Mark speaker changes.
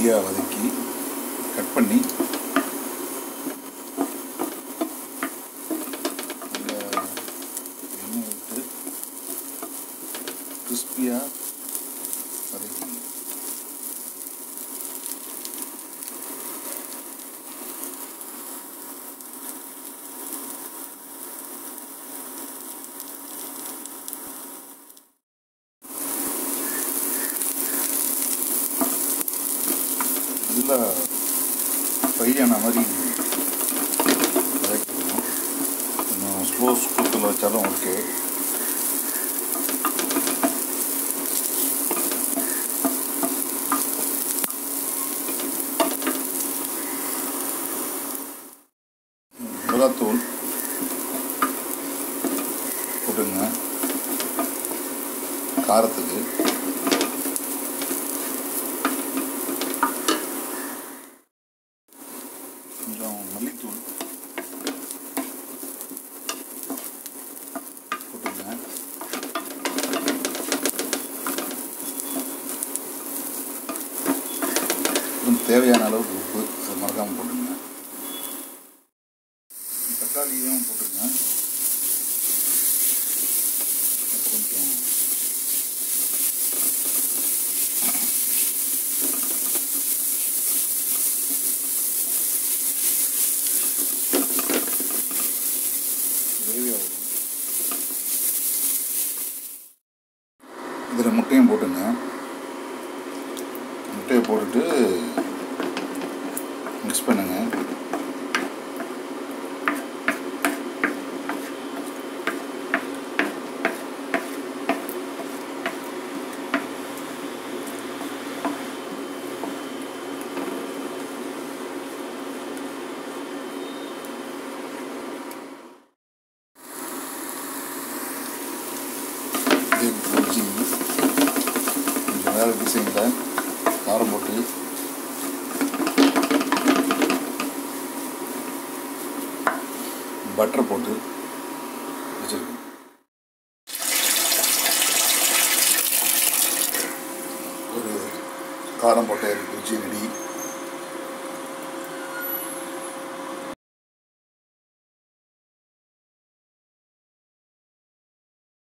Speaker 1: ட்ரையாக வதக்கி கட் பண்ணி நல்ல எண்ணெய் விட்டு கிறிஸ்பியாக வதக்கி நல்லா ஃப்ரை ஆன மாதிரி வதக்கிக்கணும் கொஞ்சம் ஸ்லோ குக்கில் வச்சாலும் ஓகே மிளகாத்தூள் போட்டுங்க காரத்துக்கு கொஞ்சம் மல்லித்தூள் போட்டுங்க அப்புறம் தேவையான அளவுக்கு உப்பு அதை மறக்காமல் போட்டுங்க தக்காளியும் போட்டுங்க அப்புறம் கொஞ்சம் கிரேவி ஆகும் இதில் முட்டையும் போட்டுங்க முட்டையை போட்டுட்டு மிக்ஸ் பண்ணுங்க இது பொரிச்சி கொஞ்சம் வேறு டிசைனில் காரம் போட்டு பட்டர் போட்டு வச்சுருக்கேன் ஒரு காரம் போட்ட குச்சி ரெடி